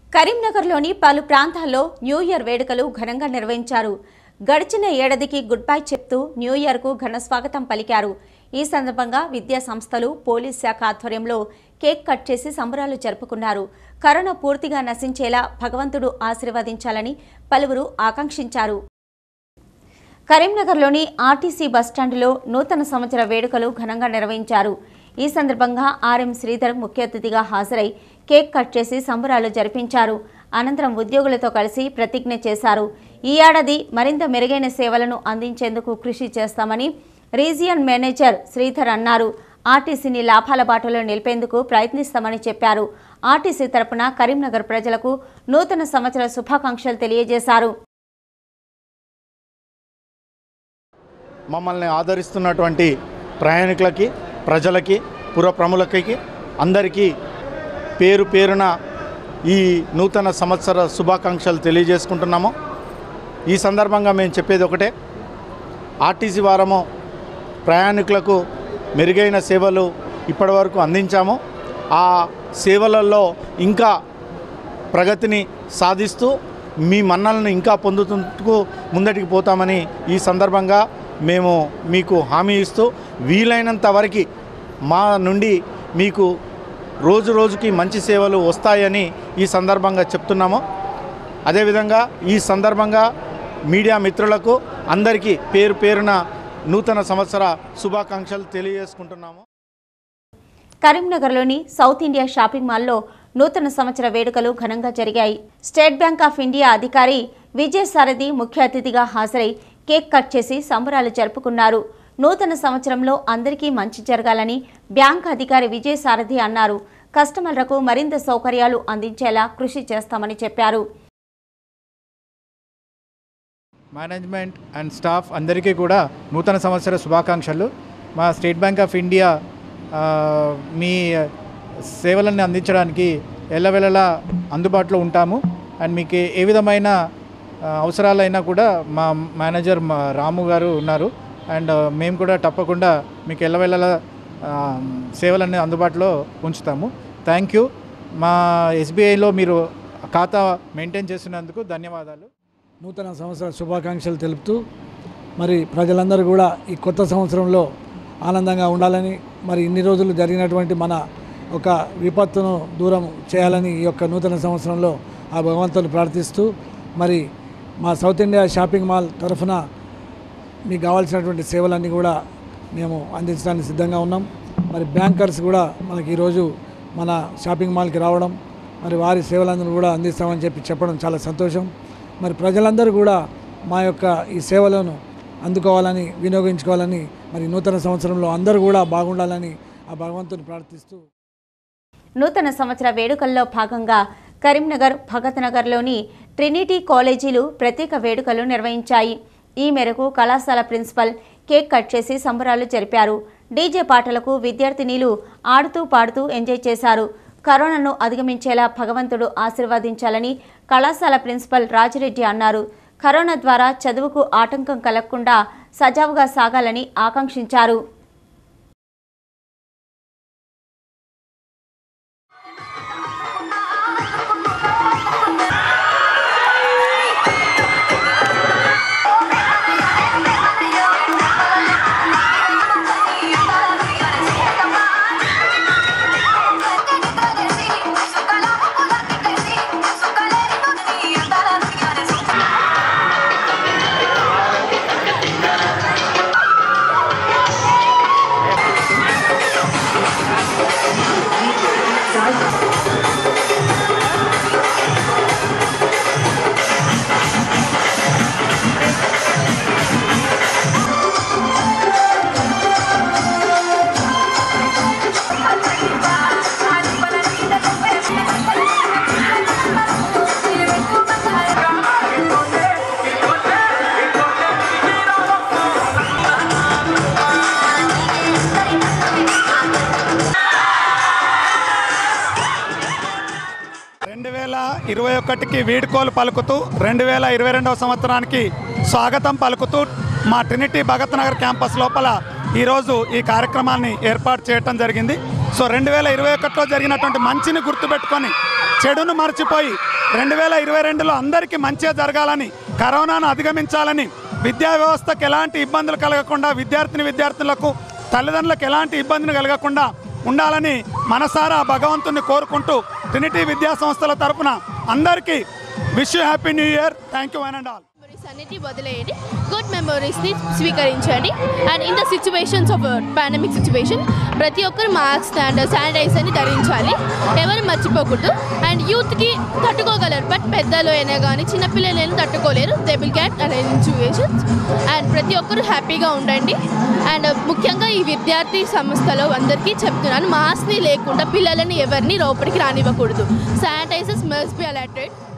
కరీంనగర్లోని పలు ప్రాంతాల్లో న్యూ ఇయర్ వేడుకలు ఘనంగా నిర్వహించారు గడిచిన ఏడాదికి గుడ్ బై చెప్తూ న్యూ ఇయర్కు ఘన స్వాగతం పలికారు ఈ సందర్భంగా విద్యా సంస్థలు పోలీస్ శాఖ ఆధ్వర్యంలో కేక్ కట్ చేసి సంబరాలు జరుపుకున్నారు కరోనా పూర్తిగా నశించేలా భగవంతుడు ఆశీర్వదించాలని పలువురు ఆకాంక్షించారు కరీంనగర్లోని ఆర్టీసీ బస్టాండులో నూతన సంవత్సర వేడుకలు ఘనంగా నిర్వహించారు ఈ సందర్భంగా ఆర్ఎం శ్రీధర్ ముఖ్య అతిథిగా హాజరై కేక్ కట్ చేసి సంబరాలు జరిపించారు అనంతరం ఉద్యోగులతో కలిసి ప్రతిజ్ఞ చేశారు ఈ ఏడాది మరింత మెరుగైన సేవలను అందించేందుకు కృషి చేస్తామని రీజియన్ మేనేజర్ శ్రీధర్ అన్నారు ఆర్టీసీని లాభాల బాటలో నిలిపేందుకు ప్రయత్నిస్తామని చెప్పారు ఆర్టీసీ తరపున కరీంనగర్ ప్రజలకు నూతన సంవత్సర శుభాకాంక్షలు తెలియజేశారు మమ్మల్ని ఆదరిస్తున్నటువంటి ప్రయాణికులకి ప్రజలకి పురప్రములకి అందరికీ పేరు పేరున ఈ నూతన సంవత్సర శుభాకాంక్షలు తెలియజేసుకుంటున్నాము ఈ సందర్భంగా మేము చెప్పేది ఒకటే ఆర్టీసీ వారము ప్రయాణికులకు మెరుగైన సేవలు ఇప్పటివరకు అందించాము ఆ సేవలలో ఇంకా ప్రగతిని సాధిస్తూ మీ మన్నలను ఇంకా పొందుతుంటూ ముందటికి పోతామని ఈ సందర్భంగా మేము మీకు హామీ ఇస్తూ వీలైనంత వరకు మా నుండి మీకు రోజు రోజుకి మంచి సేవలు వస్తాయని ఈ సందర్భంగా చెప్తున్నాము అదేవిధంగా ఈ సందర్భంగా మీడియా మిత్రులకు అందరికీ పేరు పేరున నూతన సంవత్సర శుభాకాంక్షలు తెలియజేసుకుంటున్నాము కరీంనగర్లోని సౌత్ ఇండియా షాపింగ్ మాల్లో నూతన సంవత్సర వేడుకలు ఘనంగా జరిగాయి స్టేట్ బ్యాంక్ ఆఫ్ ఇండియా అధికారి విజయసారథి ముఖ్య అతిథిగా హాజరై కేక్ కట్ చేసి సంబరాలు జరుపుకున్నారు నూతన సంవత్సరంలో అందరికీ మంచి జరగాలని బ్యాంక్ అధికారి విజయసారథి అన్నారు కస్టమర్లకు మరింత సౌకర్యాలు అందించేలా కృషి చేస్తామని చెప్పారు మేనేజ్మెంట్ అండ్ స్టాఫ్ అందరికీ కూడా నూతన సంవత్సర శుభాకాంక్షలు మా స్టేట్ బ్యాంక్ ఆఫ్ ఇండియా ఆ, మీ సేవలను అందించడానికి ఎల్లవెల్లలా అందుబాటులో ఉంటాము అండ్ మీకు ఏ విధమైన ఆ, అవసరాలైనా కూడా మా మేనేజర్ మా రాము గారు ఉన్నారు అండ్ మేము కూడా తప్పకుండా మీకు ఎల్లవెల్లలా ఆ, సేవలన్నీ అందుబాటులో ఉంచుతాము థ్యాంక్ యూ మా ఎస్బీఐలో మీరు ఖాతా మెయింటైన్ చేస్తున్నందుకు ధన్యవాదాలు నూతన సంవత్సర శుభాకాంక్షలు తెలుపుతూ మరి ప్రజలందరూ కూడా ఈ కొత్త సంవత్సరంలో ఆనందంగా ఉండాలని మరి ఇన్ని రోజులు జరిగినటువంటి మన ఒక విపత్తును దూరం చేయాలని ఈ యొక్క నూతన సంవత్సరంలో ఆ భగవంతుని ప్రార్థిస్తూ మరి మా సౌత్ ఇండియా షాపింగ్ మాల్ తరఫున మీకు కావాల్సినటువంటి సేవలన్నీ కూడా మేము అందించడానికి సిద్ధంగా ఉన్నాం మరి బ్యాంకర్స్ కూడా మనకి ఈరోజు మన షాపింగ్ మాల్కి రావడం మరి వారి సేవలందరూ కూడా అందిస్తామని చెప్పి చెప్పడం చాలా సంతోషం మరి ప్రజలందరూ కూడా మా యొక్క ఈ సేవలను అందుకోవాలని వినియోగించుకోవాలని మరి నూతన సంవత్సరంలో అందరూ కూడా బాగుండాలని ఆ భగవంతుని ప్రార్థిస్తూ నూతన సంవత్సర వేడుకల్లో భాగంగా కరీంనగర్ భగత్ నగర్లోని ట్రినిటీ కాలేజీలు ప్రత్యేక వేడుకలు నిర్వహించాయి ఈ మేరకు కళాశాల ప్రిన్సిపల్ కేక్ కట్ చేసి సంబరాలు జరిపారు డీజే పాటలకు విద్యార్థినీలు ఆడుతూ పాడుతూ ఎంజాయ్ చేశారు కరోనాను అధిగమించేలా భగవంతుడు ఆశీర్వదించాలని కళాశాల ప్రిన్సిపల్ రాజిరెడ్డి అన్నారు కరోనా ద్వారా చదువుకు ఆటంకం కలగకుండా సజావుగా సాగాలని ఆకాంక్షించారు రెండు వేల ఇరవై ఒకటికి వీడ్కోలు పలుకుతూ రెండు వేల ఇరవై రెండవ సంవత్సరానికి స్వాగతం పలుకుతూ మా ట్రినిటీ భగత్ నగర్ క్యాంపస్ లోపల ఈరోజు ఈ కార్యక్రమాన్ని ఏర్పాటు చేయటం జరిగింది సో రెండు వేల ఇరవై ఒకటిలో జరిగినటువంటి మంచిని గుర్తుపెట్టుకొని చెడును మర్చిపోయి రెండు వేల ఇరవై రెండులో అందరికీ మంచిగా జరగాలని కరోనాను అధిగమించాలని విద్యా వ్యవస్థకు ఎలాంటి ఇబ్బందులు కలగకుండా విద్యార్థిని విద్యార్థులకు తల్లిదండ్రులకు ఎలాంటి ఇబ్బందిని కలగకుండా ఉండాలని మనసారా భగవంతుని కోరుకుంటూ ట్రినిటీ విద్యా సంస్థల తరపున అందరికీ wish you happy new year thank you one and all memories అన్నిటి వదిలేయండి గుడ్ మెమరీస్ని స్వీకరించండి and in the situations of pandemic situation ప్రతి ఒక్కరు మాస్క్ అండ్ శానిటైజర్ని ధరించాలి ఎవరు మర్చిపోకూడదు అండ్ యూత్కి తట్టుకోగలరు బట్ పెద్దలు అయినా కానీ చిన్నపిల్లలైనా తట్టుకోలేరు they will get an situations and ప్రతి ఒక్కరు హ్యాపీగా ఉండండి అండ్ ముఖ్యంగా ఈ విద్యార్థి సంస్థలో అందరికీ చెప్తున్నాను మాస్క్ని లేకుండా పిల్లలని ఎవరిని లోపలికి రానివ్వకూడదు శానిటైజర్స్ మస్ట్ బి అలాటెడ్